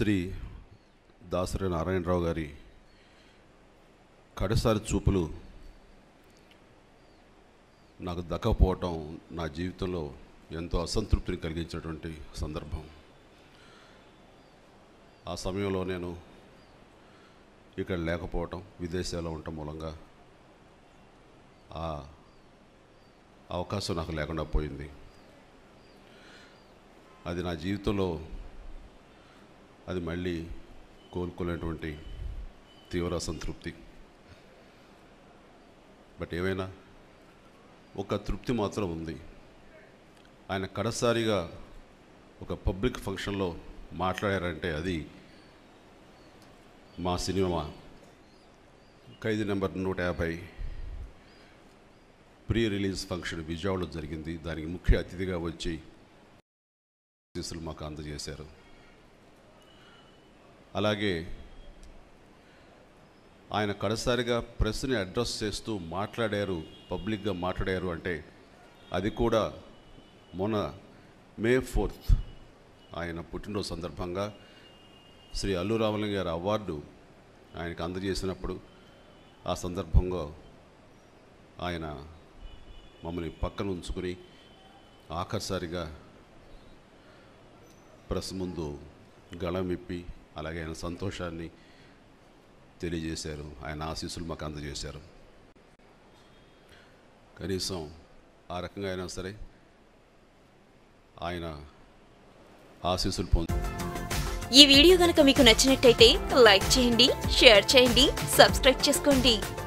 శ్రీ దాసరి నారాయణరావు గారి కడసారి చూపులు నాకు దక్కకపోవటం నా జీవితంలో ఎంతో అసంతృప్తిని కలిగించినటువంటి సందర్భం ఆ సమయంలో నేను ఇక్కడ లేకపోవటం విదేశాల్లో ఉండటం మూలంగా ఆ అవకాశం నాకు లేకుండా పోయింది అది నా జీవితంలో అది మళ్ళీ కోలుకోలేనటువంటి తీవ్ర అసంతృప్తి బట్ ఏమైనా ఒక తృప్తి మాత్రం ఉంది ఆయన కడసారిగా ఒక పబ్లిక్ ఫంక్షన్లో మాట్లాడారంటే అది మా సినిమా ఖైదీ నెంబర్ నూట యాభై ప్రీ రిలీజ్ ఫంక్షన్ విజయవాడలో జరిగింది దానికి ముఖ్య అతిథిగా వచ్చి ఆశీస్సులు మాకు అందజేశారు అలాగే ఆయన కడసారిగా ప్రెస్ని అడ్రస్ చేస్తూ మాట్లాడారు పబ్లిక్గా మాట్లాడారు అంటే అది కూడా మొన్న మే ఫోర్త్ ఆయన పుట్టినరోజు సందర్భంగా శ్రీ అల్లు రామలింగ గారి అవార్డు ఆయనకు అందజేసినప్పుడు ఆ సందర్భంగా ఆయన మమ్మల్ని పక్కన ఉంచుకుని ఆఖరిసారిగా ప్రెస్ ముందు గళం విప్పి అలాగే ఆయన సంతోషాన్ని తెలియజేశారు ఆయన ఆశీస్సులు మాకు అందజేశారు కనీసం ఆ రకంగా అయినా సరే ఆయన ఆశీస్సులు పొంది ఈ వీడియో గనక మీకు నచ్చినట్టయితే లైక్ చేయండి షేర్ చేయండి సబ్స్క్రైబ్ చేసుకోండి